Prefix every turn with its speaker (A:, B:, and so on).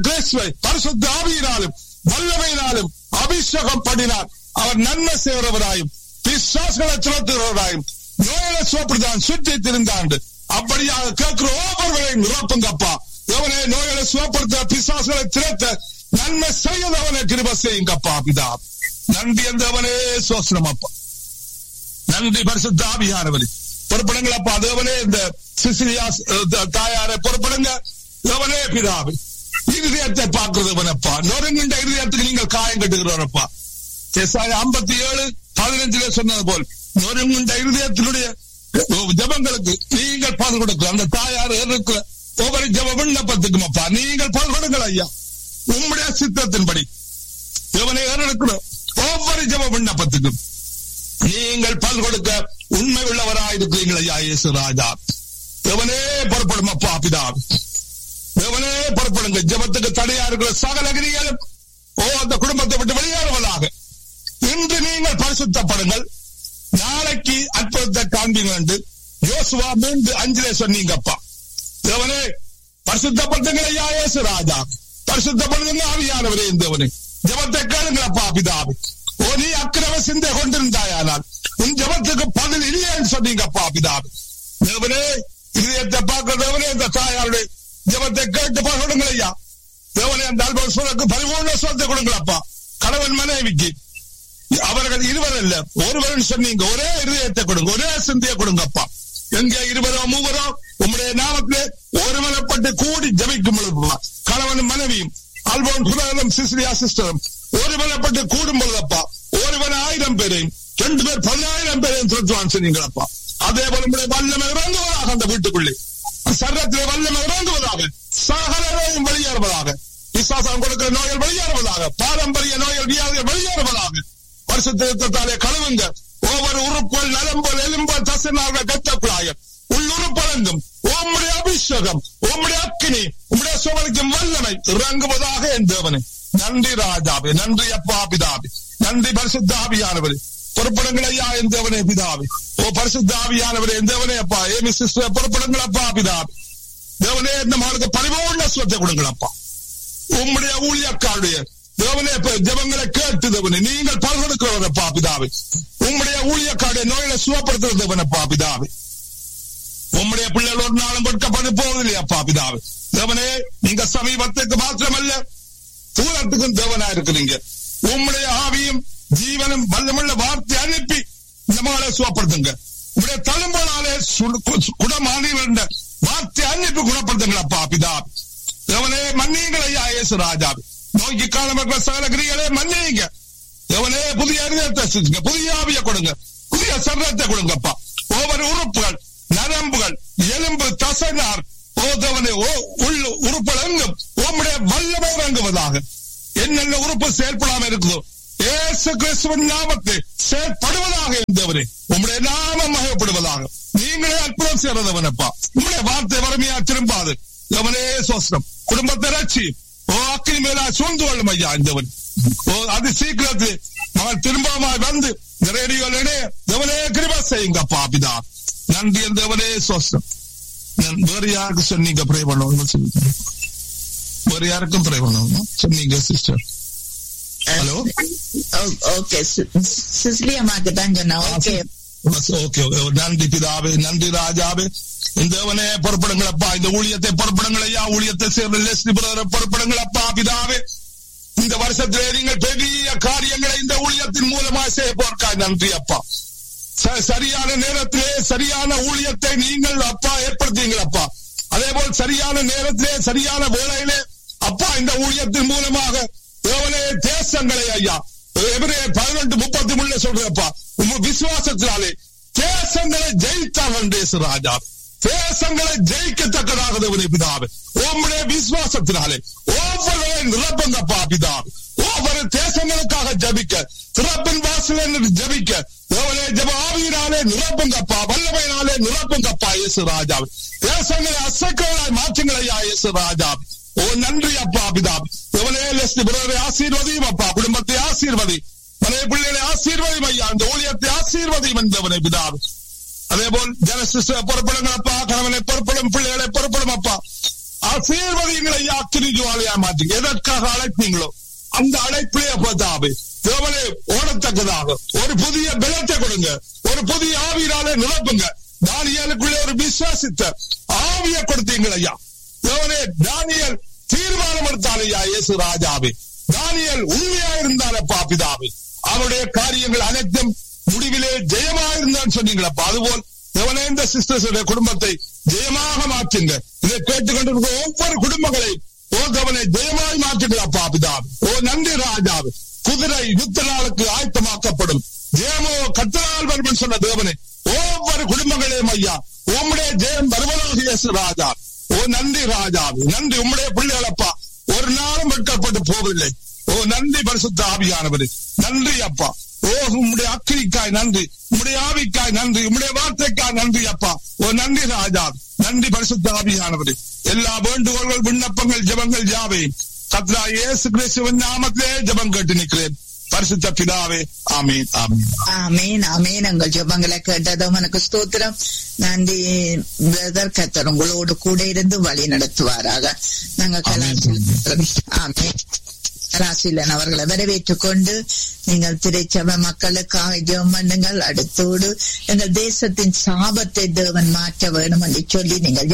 A: கிறிஸ்துவை பரிசுத்த ஆவியினாலும் வல்லமையினாலும் அபிஷேகம் பண்ணினார் அவர் நன்மை செய்கிறவராயும் பிசாசுகளை துரத்துகிறவராயும் நோயில சுவப்படுத்தான் சுற்றி திருந்தாண்டு அப்படியாக கேட்கிற ஒவ்வொருவரையும் நிரப்புங்கப்பா எவனே நோய்களை சுவப்படுத்த பிசாசுகளை திரத்த நன்மை செய்யதவனை கிருப செய்யுங்கப்பா பிதா நன்றி என்றவனே சோசனம் அப்பா நன்றி பரிசுத்த ஆவியானவரே பொறுப்படுங்கள் அப்பா தேவனே இந்த சிசிலியா தாயாரை பொறுப்படுங்க தேவனே பிதாவே இருதயத்தை பார்க்கிறதவனப்பா நொறுங்கின்ற இருதயத்துக்கு நீங்கள் காயம் கட்டுகிறவரப்பா எஸ்ஆய் ஐம்பத்தி ஏழு பதினஞ்சுல சொன்னது போல் நொறுங்குண்ட இருதயத்தினுடைய ஜபங்களுக்கு நீங்கள் பால் கொடுக்கலாம் அந்த தாயார் இருக்கிற ஒவ்வொரு ஜப விண்ணப்பத்துக்கும் அப்பா நீங்கள் பால் கொடுங்கள் ஐயா உம்முடைய சித்தத்தின்படி இவனை ஏறெடுக்கிற ஒவ்வொரு ஜப விண்ணப்பத்துக்கும் நீங்கள் பால் கொடுக்க உண்மை உள்ளவராய் இருக்கிறீர்கள் ஐயா இயேசு ராஜா எவனே புறப்படும் அப்பா பிதா எவனே புறப்படுங்க ஜபத்துக்கு தடையா இருக்கிற சகல கிரிகளும் ஓ அந்த குடும்பத்தை விட்டு வெளியேறுவதாக இன்று நீங்கள் பரிசுத்தப்படுங்கள் நாளைக்கு அற்புதத்தை காண்பீங்க என்று யோசுவா மூன்று அஞ்சிலே சொன்னீங்கப்பா தேவனே பரிசுத்தப்படுத்துங்கள் ஐயா இயேசு ராஜா பரிசுத்தப்படுத்துங்க ஆவியானவரே தேவனே ஜபத்தை கேளுங்களப்பா பிதாவே ஓ நீ அக்கிரம சிந்தை கொண்டிருந்தாயானால் உன் ஜபத்துக்கு பதில் இல்லைன்னு சொன்னீங்கப்பா பிதாவே தேவனே இதயத்தை பார்க்கிற தேவனே இந்த தாயாருடைய ஜபத்தை கேட்டு பகிடுங்கள் ஐயா தேவனே அந்த அல்பசுரக்கு பரிபூர்ண சொத்தை கொடுங்களப்பா கணவன் மனைவிக்கு அவர்கள் இருவர் அல்ல ஒருவரும் சொன்னீங்க ஒரே இருதயத்தை கொடுங்க ஒரே சிந்தையை கொடுங்கப்பா எங்க இருவரோ மூவரோ உம்முடைய நாமத்திலே ஒருமனப்பட்டு கூடி ஜபிக்கும் பொழுது கணவனும் மனைவியும் அல்போன் புதகனும் சிசிலியா சிஸ்டரும் ஒருமனப்பட்டு கூடும் பொழுதப்பா ஒருவன் ஆயிரம் பேரையும் ரெண்டு பேர் பதினாயிரம் பேரையும் துரத்துவான் சொன்னீங்களப்பா அதே போல உங்களுடைய வல்லமை இறங்குவதாக அந்த வீட்டுக்குள்ளே சரத்திலே வல்லமை இறங்குவதாக சகலரையும் வெளியேறுவதாக விசுவாசம் கொடுக்கிற நோய்கள் வெளியேறுவதாக பாரம்பரிய நோய்கள் வியாதிகள் வெளியேறுவதாக பரிசுத்தாலே கழுவுங்க ஒவ்வொரு உறுப்புகள் நலம்பல் எலும்பல் தசனாக கத்தக்குழாயம் உள்ளுறுப்பழங்கும் உம்முடைய அபிஷேகம் உம்முடைய அக்கினி உம்முடைய சுவலிக்கும் வல்லமை இறங்குவதாக என் தேவனே நன்றி ராஜாவே நன்றி அப்பா பிதாவே நன்றி பரிசுத்தாபியானவரே பொறுப்படுங்கள் ஐயா என் தேவனே பிதாவே ஓ பரிசுத்தாபியானவரே என் தேவனே அப்பா ஏமி சிஸ்டர் பொறுப்படுங்கள் அப்பா பிதாவே தேவனே இந்த மகளுக்கு பரிபூர்ண சுவத்தை கொடுங்களப்பா உம்முடைய ஊழியக்காருடைய தேவனே ஜபங்களை கேட்டு தேவனே நீங்கள் பல்கொடுக்கிறவரப்பா பிதாவே உம்முடைய ஊழியக்காருடைய நோயில சுவப்படுத்துறதவனப்பா பிதாவே உம்முடைய பிள்ளைகள் ஒரு நாளும் கொடுக்கப்பட போவதில்லையப்பா பிதாவே தேவனே நீங்க சமீபத்துக்கு மாத்திரமல்ல தூரத்துக்கும் தேவனா இருக்கிறீங்க உம்முடைய ஆவியும் ஜீவனும் வல்லமுள்ள வார்த்தை அனுப்பி இந்த மகளை சுவப்படுத்துங்க உடைய தழும்பனாலே குணமான வார்த்தை அனுப்பி குணப்படுத்துங்களப்பா பிதாவே தேவனே மன்னியுங்கள் ஐயா இயேசு ராஜாவே நோய்க்கு காலமற்ற சகல கிரிகளே மன்னிங்க எவனே புதிய அறிஞத்தை செஞ்சுங்க புதிய ஆவிய கொடுங்க புதிய சர்வத்தை கொடுங்கப்பா ஒவ்வொரு உறுப்புகள் நரம்புகள் எலும்பு தசைனார் ஓதவனே ஓ உள்ள உறுப்புகள் எங்கும் உம்முடைய வல்லமை இறங்குவதாக என்னென்ன உறுப்பு செயல்படாம இருக்குதோ ஏசு கிறிஸ்துவின் நாமத்தை செயல்படுவதாக இருந்தவரே உம்முடைய நாமம் மகப்படுவதாக நீங்களே அற்புதம் செய்யறதவனப்பா உம்முடைய வார்த்தை வறுமையா திரும்பாது எவனே சோசனம் குடும்பத்தை ரட்சி ஓ அக்கினி மேலா சூழ்ந்து கொள்ளும் ஐயா இந்தவன் ஓ அது சீக்கிரத்தில் மகள் திரும்பமா வந்து இந்த ரேடியோலே தேவனே கிருபா செய்யுங்கப்பா பிதா நன்றி தேவனே சோசனம் வேற யாருக்கு சொன்னீங்க ப்ரே பண்ணணும் வேற யாருக்கும் ப்ரே பண்ணணும் சொன்னீங்க சிஸ்டர் ஹலோ
B: ஓகே சிஸ்லி அம்மாக்கு தான் சொன்னா ஓகே
A: ஓகே நன்றி பிதாவே நன்றி ராஜாவே தேவனே பொறுப்படுங்களப்பா இந்த ஊழியத்தை பொறுப்படுங்களையா ஊழியத்தை சேர்ந்த லெஸ்லி பிரதரை பொறுப்படுங்களப்பா பிதாவே இந்த வருஷத்திலே நீங்கள் பெரிய காரியங்களை இந்த ஊழியத்தின் மூலமா செய்ய போர்க்காய் நன்றி அப்பா சரியான நேரத்திலே சரியான ஊழியத்தை நீங்கள் அப்பா ஏற்படுத்தீங்களப்பா அதே போல் சரியான நேரத்திலே சரியான வேளையிலே அப்பா இந்த ஊழியத்தின் மூலமாக தேவனே தேசங்களை ஐயா பதினெட்டு முப்பத்தி மூணுல சொல்றப்பா உங்க விசுவாசத்தினாலே தேசங்களை ஜெயித்தார்கள் தேச ராஜா தேசங்களை ஜெயிக்கத்தக்கதாக தேவனை பிதாவே உம்முடைய விசுவாசத்தினாலே ஒவ்வொருவரை நிரப்பங்கப்பா பிதாவே ஒவ்வொரு தேசங்களுக்காக ஜபிக்க திறப்பின் வாசல் ஜபிக்க தேவனே ஜப ஆவியினாலே நிரப்புங்கப்பா வல்லமையினாலே நிரப்புங்கப்பா இயேசு ராஜாவே தேசங்களை அசைக்கலாய் மாற்றுங்களையா இயேசு ராஜாவே ஓ நன்றி அப்பா பிதாவே தேவனே லெஸ்டி பிரதரை ஆசீர்வதியும் அப்பா குடும்பத்தை ஆசீர்வதி மனைவி பிள்ளைகளை ஆசீர்வதியும் ஐயா அந்த ஊழியத்தை ஆசீர்வதியும் என்றவனை பிதாவே அதே போல் ஜனசிஸ்ட பொறுப்படுங்கள் அப்பா கணவனை பொறுப்படும் பிள்ளைகளை பொறுப்படும் அப்பா ஆசீர்வதிங்களை ஐயா அக்கினி ஜுவாலையா மாற்றுங்க எதற்காக அழைப்பீங்களோ அந்த அழைப்பிலே பார்த்தாவே தேவனே ஓடத்தக்கதாக ஒரு புதிய பலத்தை கொடுங்க ஒரு புதிய ஆவியினாலே நிரப்புங்க தானியலுக்குள்ளே ஒரு விசுவாசித்த ஆவியை கொடுத்தீங்கள் ஐயா தேவனே தானியல் தீர்மானம் எடுத்தார் ஐயா இயேசு ராஜாவே தானியல் உண்மையா இருந்தாரப்பா பிதாவே அவருடைய காரியங்கள் அனைத்தும் முடிவிலே ஜெயமா இருந்தான்னு சொன்னீங்களப்பா அதுபோல் தேவனே இந்த சிஸ்டர்ஸுடைய குடும்பத்தை ஜெயமாக மாற்றுங்க இதை கேட்டுக்கொண்டிருக்கிற ஒவ்வொரு குடும்பங்களை ஓ தேவனை ஜெயமாய் மாற்றுங்களப்பா பிதாவே ஓ நன்றி ராஜாவே குதிரை யுத்த நாளுக்கு ஆயத்தமாக்கப்படும் ஜெயமோ கத்தனால் வரும் சொன்ன தேவனே ஒவ்வொரு குடும்பங்களையும் ஐயா உம்முடைய ஜெயம் வருவதாக இயேசு ராஜா ஓ நன்றி ராஜாவே நன்றி உம்முடைய பிள்ளைகளப்பா ஒரு நாளும் வெட்கப்பட்டு போவதில்லை ஓ நன்றி பரிசுத்த ஆவியானவரே நன்றி அப்பா ஓ உம்முடைய அக்கிரிக்காய் நன்றி உம்முடைய ஆவிக்காய் நன்றி உம்முடைய வார்த்தைக்காய் நன்றி அப்பா ஓ நன்றி ராஜா நன்றி பரிசுத்த ஆவியானவரே எல்லா வேண்டுகோள்கள் விண்ணப்பங்கள் ஜெபங்கள் யாவே கத்ரா இயேசு கிறிஸ்துவின் நாமத்திலே ஜெபம் கேட்டு நிற்கிறேன் பரிசுத்த பிதாவே ஆமீன் ஆமீன்
B: ஆமீன் ஆமீன் உங்கள் ஜெபங்களை கேட்டதும் எனக்கு ஸ்தோத்திரம் நன்றி பிரதர் கத்தர் உங்களோடு கூட இருந்து வழி நடத்துவாராக நாங்க கலாசில ஆமீன் ராசிலன் அவர்களை வரவேற்றுக் கொண்டு நீங்கள் திரைச்சபை மக்களுக்காக ஜெபம் பண்ணுங்கள் அடுத்தோடு எங்கள் தேசத்தின் சாபத்தை தேவன் மாற்ற வேணும் என்று சொல்லி நீங்கள்